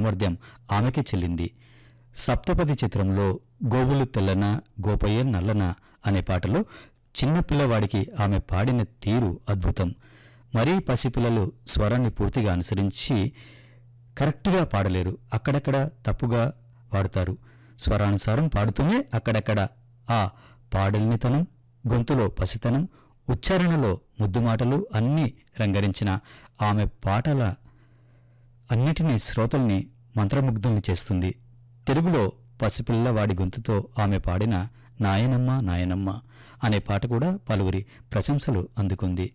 సామర్థ్యం ఆమెకే చెల్లింది సప్తపది చిత్రంలో గోవులు తెల్లన గోపయ్య నల్లన అనే పాటలో చిన్నపిల్లవాడికి ఆమె పాడిన తీరు అద్భుతం మరీ పసిపిల్లలు స్వరాన్ని పూర్తిగా అనుసరించి కరెక్ట్గా పాడలేరు అక్కడక్కడ తప్పుగా పాడుతారు స్వరానుసారం పాడుతూనే అక్కడక్కడ ఆ పాడలినితనం గొంతులో పసితనం ఉచ్చారణలో ముద్దు మాటలు అన్నీ రంగరించిన ఆమె పాటల అన్నిటినీ శ్రోతల్ని మంత్రముగ్ధుల్ని చేస్తుంది తెలుగులో పసిపిల్లవాడి గొంతుతో ఆమె పాడిన నాయనమ్మ నాయనమ్మ అనే పాట కూడా పలువురి ప్రశంసలు అందుకుంది